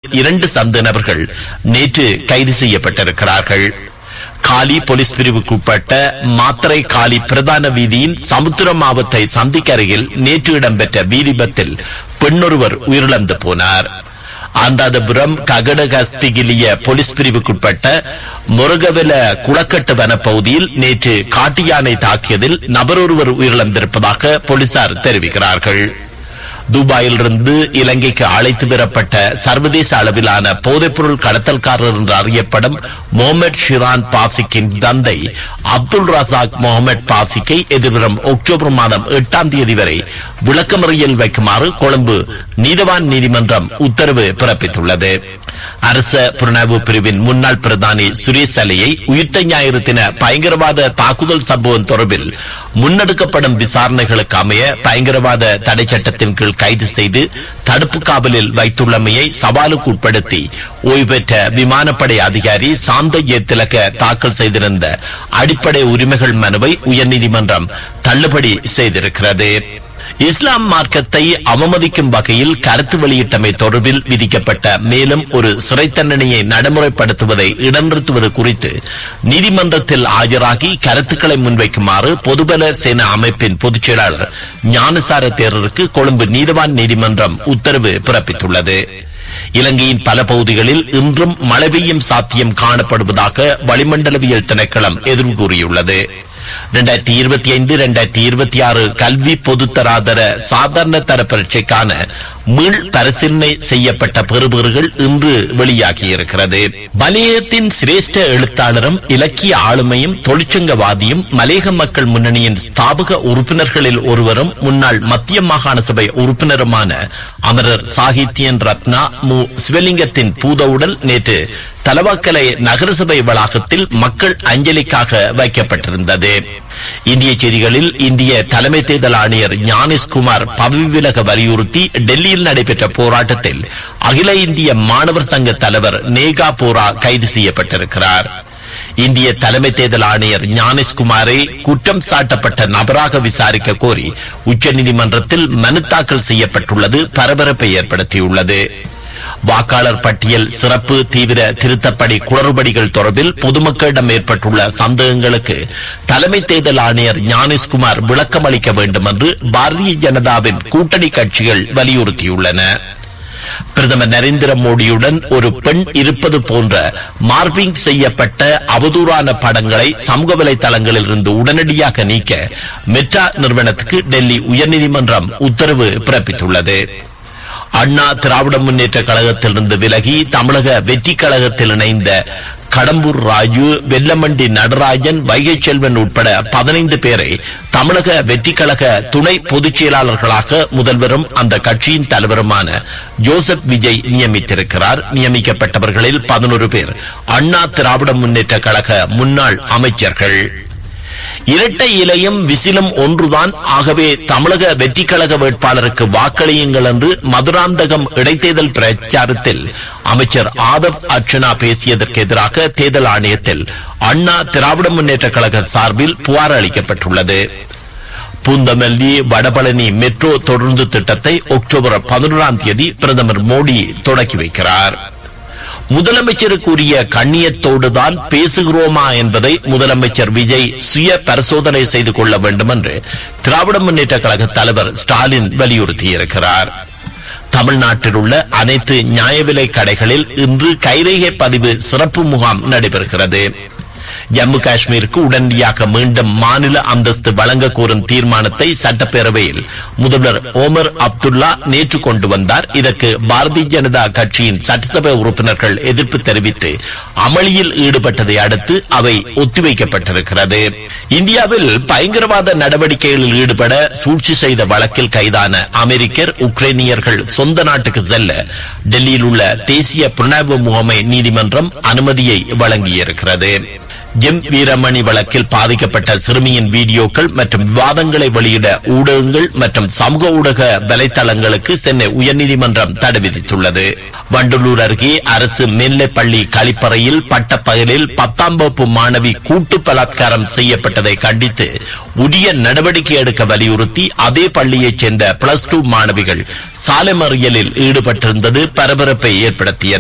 இரண்டு சந்த நபர்கள் நேற்று கைது செய்யப்பட்டிருக்கிறார்கள் காலி போலீஸ் பிரிவுக்குட்பட்ட மாத்தரை காலி பிரதான வீதியின் சமுத்திரம் மாவத்தை சந்திக்கு அருகில் நேற்று இடம்பெற்ற வீதிபத்தில் பெண்ணொருவர் உயிரிழந்து போனார் ஆந்தாதபுரம் ககடகஸ்திகிலிய போலீஸ் பிரிவுக்குட்பட்ட முருகவெல குளக்கட்டு வனப்பகுதியில் நேற்று காட்டு யானை தாக்கியதில் நபரொருவர் உயிரிழந்திருப்பதாக போலீசார் தெரிவிக்கிறார்கள் துபாயிலிருந்து இலங்கைக்கு அழைத்து வரப்பட்ட சர்வதேச அளவிலான போதைப்பொருள் கடத்தல்காரர் என்று அறியப்படும் முகமது ஷிரான் பாசிக்கின் தந்தை அப்துல் ரசாக் முகமது பாசிக்கை எதிர்வரும் அக்டோபர் மாதம் எட்டாம் தேதி வரை விளக்கமறியல் வைக்குமாறு கொழும்பு நீதவான் நீதிமன்றம் உத்தரவு பிறப்பித்துள்ளது அரச புலனாய்வு பிரிவின் முன்னாள் பிரதானி சுரேஷ் அலையை உயிர்த்த ஞாயிறு தின பயங்கரவாத தாக்குதல் சம்பவம் தொடர்பில் முன்னெடுக்கப்படும் விசாரணைகளுக்கு அமைய பயங்கரவாத தடை சட்டத்தின் கீழ் கைது செய்து தடுப்பு காவலில் வைத்துள்ளமையை சவாலுக்கு உட்படுத்தி ஓய்வு பெற்ற விமானப்படை அதிகாரி சாந்த திலக தாக்கல் செய்திருந்த அடிப்படை உரிமைகள் மனுவை உயர்நீதிமன்றம் தள்ளுபடி செய்திருக்கிறது இஸ்லாம் மார்க்கத்தை அவமதிக்கும் வகையில் கருத்து வெளியிட்டமை தொடர்பில் விதிக்கப்பட்ட மேலும் ஒரு சிறை தண்டனையை நடைமுறைப்படுத்துவதை இடநிறுத்துவது குறித்து நீதிமன்றத்தில் ஆஜராகி கருத்துக்களை முன்வைக்குமாறு பொதுபல சேனா அமைப்பின் பொதுச் செயலாளர் ஞானசார தேரருக்கு கொழும்பு நீதவான் நீதிமன்றம் உத்தரவு பிறப்பித்துள்ளது இலங்கையின் பல பகுதிகளில் இன்றும் மழை பெய்யும் சாத்தியம் காணப்படுவதாக வளிமண்டலவியல் திணைக்களம் எதிர்வு கூறியுள்ளது இரண்டாயிரத்தி இருபத்தி ஐந்து இரண்டாயிரத்தி இருபத்தி ஆறு கல்வி பொதுத்தராதர சாதாரண தர பரீட்சைக்கான மீள் பரிசீலனை செய்யப்பட்ட பெறுபேறுகள் இன்று வெளியாகியிருக்கிறது மலையகத்தின் சிரேஷ்ட எழுத்தாளரும் இலக்கிய ஆளுமையும் தொழிற்சங்கவாதியும் மலையக மக்கள் முன்னணியின் ஸ்தாபக உறுப்பினர்களில் ஒருவரும் முன்னாள் மத்திய மாகாண சபை உறுப்பினருமான அமரர் சாகித்யன் ரத்னா மு சிவலிங்கத்தின் பூதவுடல் நேற்று தலவாக்கலை நகரசபை வளாகத்தில் மக்கள் அஞ்சலிக்காக வைக்கப்பட்டிருந்தது இந்திய செய்திகளில் இந்திய தலைமை தேர்தல் ஆணையர் ஞானேஷ்குமார் பதவி விலக வலியுறுத்தி டெல்லியில் நடைபெற்ற போராட்டத்தில் அகில இந்திய மாணவர் சங்க தலைவர் நேகா போரா கைது செய்யப்பட்டிருக்கிறார் இந்திய தலைமை தேர்தல் ஆணையர் ஞானேஷ்குமாரை குற்றம் சாட்டப்பட்ட நபராக விசாரிக்க கோரி உச்சநீதிமன்றத்தில் மனு தாக்கல் செய்யப்பட்டுள்ளது பரபரப்பை ஏற்படுத்தியுள்ளது வாக்காளர் பட்டியல் சிறப்பு தீவிர திருத்தப்படி குளறுபடிகள் தொடர்பில் பொதுமக்களிடம் ஏற்பட்டுள்ள சந்தேகங்களுக்கு தலைமை தேர்தல் ஆணையர் ஞானேஷ்குமார் விளக்கம் அளிக்க வேண்டும் என்று பாரதிய ஜனதாவின் கூட்டணி கட்சிகள் வலியுறுத்தியுள்ளன பிரதமர் நரேந்திர மோடியுடன் ஒரு பெண் இருப்பது போன்ற மார்பிங் செய்யப்பட்ட அவதூறான படங்களை சமூக வலைதளங்களில் இருந்து உடனடியாக நீக்க மெட்ரா நிறுவனத்துக்கு டெல்லி உயர்நீதிமன்றம் உத்தரவு பிறப்பித்துள்ளது அண்ணா திராவிட முன்னேற்ற கழகத்திலிருந்து விலகி தமிழக வெற்றி கழகத்தில் இணைந்த கடம்பூர் ராஜு வெல்லமண்டி நடராஜன் வைகை செல்வன் உட்பட பதினைந்து பேரை தமிழக வெற்றி கழக துணை பொதுச் செயலாளர்களாக முதல்வரும் அந்த கட்சியின் தலைவருமான ஜோசப் விஜய் நியமித்திருக்கிறார் நியமிக்கப்பட்டவர்களில் பதினோரு பேர் அண்ணா திராவிட முன்னேற்ற கழக முன்னாள் அமைச்சர்கள் இரட்டை இலையும் விசிலும் ஒன்றுதான் ஆகவே தமிழக வெற்றி கழக வேட்பாளருக்கு வாக்களியுங்கள் என்று மதுராந்தகம் இடைத்தேர்தல் பிரச்சாரத்தில் அமைச்சர் ஆதவ் அர்ச்சனா பேசியதற்கு எதிராக தேர்தல் ஆணையத்தில் அண்ணா திராவிட முன்னேற்ற கழக சார்பில் புகார் அளிக்கப்பட்டுள்ளது பூந்தமல்லி வடபழனி மெட்ரோ தொடர்ந்து திட்டத்தை அக்டோபர் பதினொன்றாம் தேதி பிரதமர் மோடி தொடக்கி வைக்கிறார் முதலமைச்சருக்குரிய கண்ணியத்தோடுதான் பேசுகிறோமா என்பதை முதலமைச்சர் விஜய் சுய பரிசோதனை செய்து கொள்ள வேண்டும் என்று திராவிட முன்னேற்ற கழக தலைவர் ஸ்டாலின் வலியுறுத்தியிருக்கிறார் தமிழ்நாட்டில் உள்ள அனைத்து நியாய விலை கடைகளில் இன்று கைரேகை பதிவு சிறப்பு முகாம் நடைபெறுகிறது ஜம்மு காஷ்மீருக்கு உடனடியாக மீண்டும் மாநில அந்தஸ்து வழங்க கோரும் தீர்மானத்தை சட்டப்பேரவையில் முதல்வர் ஓமர் அப்துல்லா நேற்று கொண்டு வந்தார் இதற்கு பாரதிய ஜனதா கட்சியின் சட்டசபை உறுப்பினர்கள் எதிர்ப்பு தெரிவித்து அமளியில் ஈடுபட்டதை அடுத்து அவை ஒத்திவைக்கப்பட்டிருக்கிறது இந்தியாவில் பயங்கரவாத நடவடிக்கைகளில் ஈடுபட சூழ்ச்சி செய்த வழக்கில் கைதான அமெரிக்கர் உக்ரைனியர்கள் சொந்த நாட்டுக்கு செல்ல டெல்லியில் உள்ள தேசிய புலனாய்வு முகமை நீதிமன்றம் அனுமதியை வழங்கியிருக்கிறது ஜெம் வீரமணி வழக்கில் பாதிக்கப்பட்ட சிறுமியின் வீடியோக்கள் மற்றும் விவாதங்களை வெளியிட ஊடகங்கள் மற்றும் சமூக ஊடக வலைத்தளங்களுக்கு சென்னை உயர்நீதிமன்றம் தடை விதித்துள்ளது வண்டலூர் அருகே அரசு மேல்நிலைப் பள்ளி கழிப்பறையில் பட்டப்பகலில் பத்தாம் வகுப்பு மாணவி கூட்டு பலாத்காரம் செய்யப்பட்டதை கண்டித்து உரிய நடவடிக்கை எடுக்க வலியுறுத்தி அதே பள்ளியைச் சேர்ந்த பிளஸ் டூ மாணவிகள் சாலை மறியலில் ஈடுபட்டிருந்தது பரபரப்பை ஏற்படுத்தியது